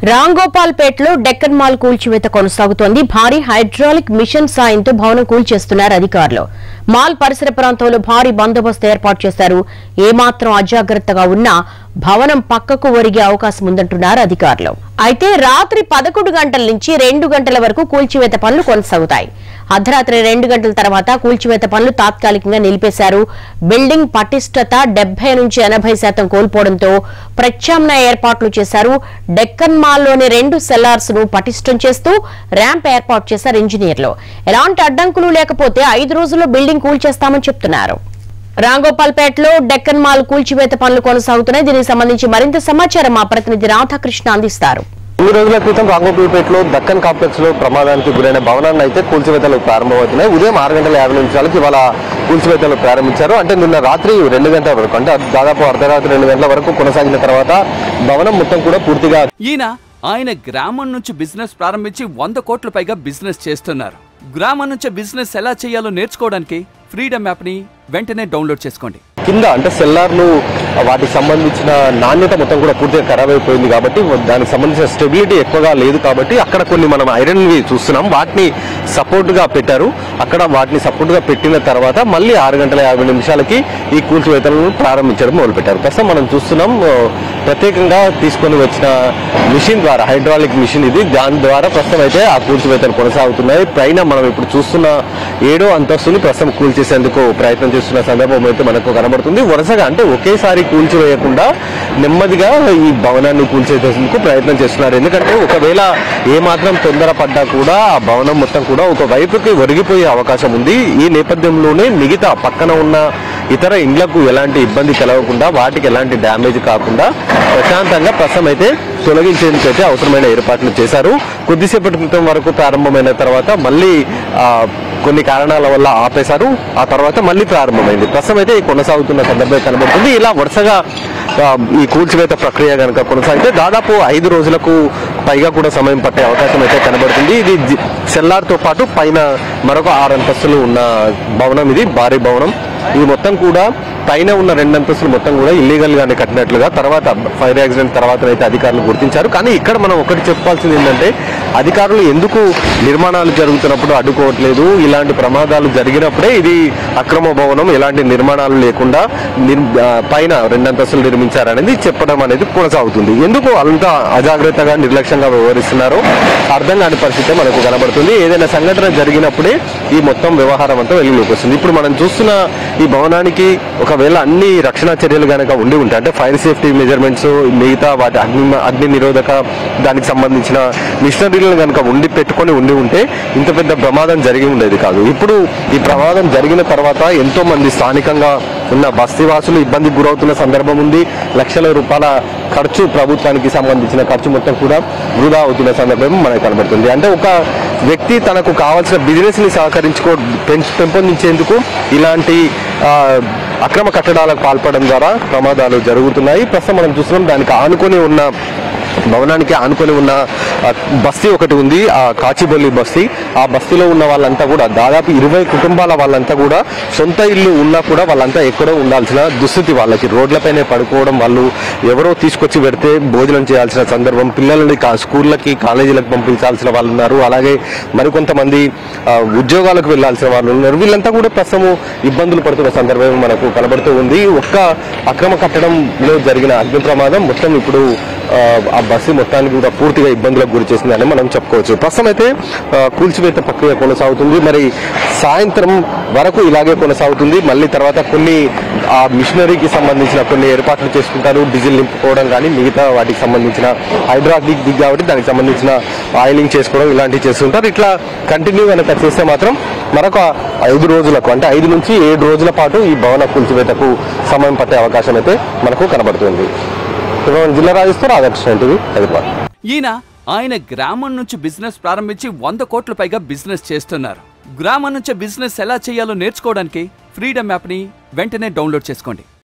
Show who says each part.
Speaker 1: రాంగోపాల్పేటలో Deccan mall కూల్చివేత కొనసాగుతోంది భారీ హైడ్రాలిక్ మిషన్ సాయంతో భవనం కూల్చేస్తున్నారు అధికారులు మాల్ పరిసర ప్రాంతంలో భారీ బందోబస్తు ఏర్పాటు చేశారు ఏమాత్రం అజాగ్రత్తగా ఉన్నా భవనం పక్కకు ఒరిగే అవకాశం ఉందంటున్నారు అధికారులు అయితే రాత్రి పదకొండు గంటల నుంచి రెండు గంటల వరకు కూల్చివేత పనులు కొనసాగుతాయి అర్ధరాత్రి రెండు గంటల తర్వాత కూల్చివేత పనులు తాత్కాలికంగా నిలిపేశారు బిల్డింగ్ పటిష్టత డెబ్బై నుంచి ఎనభై శాతం కోల్పోవడంతో ప్రత్యామ్నాయ ఏర్పాట్లు చేశారు డెక్కన్ మాల్లోని రెండు సెల్లార్స్ ను పటిష్టం చేస్తూ ర్యాంప్ ఏర్పాటు చేశారు ఇంజనీర్లు ఎలాంటి అడ్డంకులు లేకపోతే ఐదు రోజుల్లో బిల్డింగ్ కూల్చేస్తామని చెప్తున్నారు రాంగోపాల్పేటలో డెక్కన్ మాల్ కూల్చివేత పనులు కొనసాగుతున్నాయి దీనికి సంబంధించి మరింత సమాచారం మా ప్రతినిధి రాధాకృష్ణ అందిస్తారు
Speaker 2: ఈ రోజుల క్రితం రాంగోపల్లిపేటలో దక్కన్ కాంప్లెక్స్ లో ప్రమాదానికి గురైన భవనాన్ని అయితే కూల్చివేతలు ప్రారంభమవుతున్నాయి ఉదయం ఆరు గంటల యాభై నిమిషాలకి ఇవాళ కూల్చివేతలు ప్రారంభించారు అంటే నిన్న రాత్రి రెండు గంటల వరకు అంటే దాదాపు అర్ధరాత్రి రెండు గంటల వరకు కొనసాగిన తర్వాత భవనం మొత్తం కూడా పూర్తిగా
Speaker 3: ఈయన ఆయన గ్రామం నుంచి బిజినెస్ ప్రారంభించి వంద కోట్ల పైగా బిజినెస్ చేస్తున్నారు గ్రామం నుంచి బిజినెస్ ఎలా చేయాలో నేర్చుకోవడానికి ఫ్రీడమ్ యాప్ని వెంటనే డౌన్లోడ్ చేసుకోండి
Speaker 2: కింద అంటే సెల్లార్లు వాటికి సంబంధించిన నాణ్యత మొత్తం కూడా పూర్తిగా ఖరాబ్ అయిపోయింది కాబట్టి దానికి సంబంధించిన స్టెబిలిటీ ఎక్కువగా లేదు కాబట్టి అక్కడ కొన్ని మనం ఐరన్ వి చూస్తున్నాం వాటిని సపోర్ట్ గా పెట్టారు అక్కడ వాటిని సపోర్ట్ గా పెట్టిన తర్వాత మళ్ళీ ఆరు గంటల యాభై నిమిషాలకి ఈ కూల్చివేతలను ప్రారంభించడం మొదలుపెట్టారు ప్రస్తుతం మనం చూస్తున్నాం ఆ, ప్రత్యేకంగా తీసుకొని వచ్చిన మిషన్ ద్వారా హైడ్రాలిక్ మిషన్ ఇది దాని ద్వారా ప్రస్తుతం అయితే ఆ కూల్చివేతలు కొనసాగుతున్నాయి పైన మనం ఇప్పుడు చూస్తున్న ఏడో అంతస్తుని ప్రస్తుతం కూల్చేసేందుకు ప్రయత్నం చేస్తున్న సందర్భం అయితే మనకు కనబడుతుంది వరుసగా అంటే ఒకేసారి కూల్చివేయకుండా నెమ్మదిగా ఈ భవనాన్ని కూల్చేసేందుకు ప్రయత్నం చేస్తున్నారు ఎందుకంటే ఒకవేళ ఏ మాత్రం తొందర పడ్డా కూడా ఆ భవనం మొత్తం కూడా ఒక వైపుకి ఒరిగిపోయే అవకాశం ఉంది ఈ నేపథ్యంలోనే మిగతా పక్కన ఉన్న ఇతర ఇండ్లకు ఎలాంటి ఇబ్బంది కలగకుండా వాటికి ఎలాంటి డ్యామేజ్ కాకుండా ప్రశాంతంగా ప్రస్తుతం అయితే తొలగించేందుకు అయితే అవసరమైన ఏర్పాట్లు చేశారు కొద్దిసేపటి క్రితం వరకు ప్రారంభమైన తర్వాత మళ్ళీ ఆ, కొన్ని కారణాల వల్ల ఆపేశారు ఆ తర్వాత మళ్ళీ ప్రారంభమైంది ప్రస్తుతం అయితే ఈ కొనసాగుతున్న సందర్భం కనబడుతుంది ఇలా వరుసగా ఆ, ఈ కూల్చివేత ప్రక్రియ కనుక కొనసాగితే దాదాపు ఐదు రోజులకు పైగా కూడా సమయం పట్టే అవకాశం అయితే కనబడుతుంది ఇది జి- సెల్లార్తో పాటు పైన మరొక ఆరు అంతస్తులు ఉన్న భవనం ఇది భారీ భవనం ఇది మొత్తం కూడా పైన ఉన్న రెండు అంతస్తులు మొత్తం కూడా ఇల్లీగల్ గానే కట్టినట్లుగా తర్వాత ఫైర్ యాక్సిడెంట్ తర్వాత అయితే అధికారులు గుర్తించారు కానీ ఇక్కడ మనం ఒకటి చెప్పాల్సింది ఏంటంటే అధికారులు ఎందుకు నిర్మాణాలు జరుగుతున్నప్పుడు అడ్డుకోవట్లేదు ఇలాంటి ప్రమాదాలు జరిగినప్పుడే ఇది అక్రమ భవనం ఎలాంటి నిర్మాణాలు లేకుండా నిర్- ఆ, పైన రెండు అంతస్తులు నిర్మించారనేది చెప్పడం అనేది కొనసాగుతుంది ఎందుకు అంత అజాగ్రత్తగా నిర్లక్ష్యంగా వ్యవహరిస్తున్నారో అర్థం కాని పరిస్థితి మనకు కనబడుతుంది ఏదైనా సంఘటన జరిగినప్పుడే ఈ మొత్తం వ్యవహారం అంతా వెలుగులోకి వస్తుంది ఇప్పుడు మనం చూస్తున్న ఈ భవనానికి ఒకవేళ అన్ని రక్షణ చర్యలు కనుక ఉండి ఉంటాయి అంటే ఫైర్ సేఫ్టీ మెజర్మెంట్స్ మిగతా వాటి అగ్ని అగ్ని నిరోధక దానికి సంబంధించిన మిషనరీలను కనుక ఉండి పెట్టుకొని ఉండి ఉంటే ఇంత పెద్ద ప్రమాదం జరిగి ఉండేది కాదు ఇప్పుడు ఈ ప్రమాదం జరిగిన తర్వాత ఎంతో మంది స్థానికంగా ఉన్న బస్తీవాసులు ఇబ్బందికి గురవుతున్న సందర్భం ఉంది లక్షల రూపాయల ఖర్చు ప్రభుత్వానికి సంబంధించిన ఖర్చు మొత్తం కూడా వృధా అవుతున్న సందర్భం మనకు కనబడుతుంది అంటే ఒక వ్యక్తి తనకు కావాల్సిన బిజినెస్ ని సహకరించుకో పెంచు పెంపొందించేందుకు ఇలాంటి ఆ, అక్రమ కట్టడాలకు పాల్పడడం ద్వారా ప్రమాదాలు జరుగుతున్నాయి ప్రస్తుతం మనం చూస్తున్నాం దానికి ఆనుకొని ఉన్న భవనానికి ఆనుకొని ఉన్న ఆ, బస్తీ ఒకటి ఉంది ఆ కాచిబొల్లి బస్తీ ఆ బస్తీలో ఉన్న వాళ్ళంతా కూడా దాదాపు ఇరవై కుటుంబాల వాళ్ళంతా కూడా సొంత ఇల్లు ఉన్నా కూడా వాళ్ళంతా ఎక్కడో ఉండాల్సిన దుస్థితి వాళ్ళకి రోడ్లపైనే పడుకోవడం వాళ్ళు ఎవరో తీసుకొచ్చి పెడితే భోజనం చేయాల్సిన సందర్భం పిల్లలని కా- స్కూళ్ళకి కాలేజీలకు పంపించాల్సిన వాళ్ళు ఉన్నారు అలాగే మరికొంతమంది ఆ, ఉద్యోగాలకు వెళ్ళాల్సిన వాళ్ళు ఉన్నారు వీళ్ళంతా కూడా ప్రస్తుతం ఇబ్బందులు పడుతున్న సందర్భం మనకు కనబడుతూ ఉంది ఒక్క అక్రమ కట్టడంలో జరిగిన అగ్ని ప్రమాదం మొత్తం ఇప్పుడు ఆ, ఆ బస్సు మొత్తానికి కూడా పూర్తిగా ఇబ్బందులకు గురి చేసిందని మనం చెప్పుకోవచ్చు ప్రస్తుతం అయితే ఆ, కూల్చివేత ప్రక్రియ కొనసాగుతుంది మరి సాయంత్రం వరకు ఇలాగే కొనసాగుతుంది మళ్ళీ తర్వాత కొన్ని ఆ మిషనరీకి సంబంధించిన కొన్ని ఏర్పాట్లు చేసుకుంటారు డీజిల్ నింపుకోవడం కానీ మిగతా వాటికి సంబంధించిన హైడ్రాలిక్ దిగ్ కాబట్టి దానికి సంబంధించిన ఆయిలింగ్ చేసుకోవడం ఇలాంటివి చేస్తుంటారు ఇట్లా కంటిన్యూ కనుక చేస్తే మాత్రం మరొక ఐదు రోజులకు అంటే ఐదు నుంచి ఏడు రోజుల పాటు ఈ భవన కూల్చివేతకు సమయం పట్టే అవకాశం అయితే మనకు కనబడుతుంది ఇప్పుడు జిల్లా రాజేశ్వర రాధాకృష్ణ టీవీ హైదరాబాద్
Speaker 3: ఈయన ఆయన గ్రామం నుంచి బిజినెస్ ప్రారంభించి వంద కోట్ల పైగా బిజినెస్ చేస్తున్నారు గ్రామం నుంచి బిజినెస్ ఎలా చేయాలో నేర్చుకోవడానికి ఫ్రీడమ్ యాప్ని వెంటనే డౌన్లోడ్ చేసుకోండి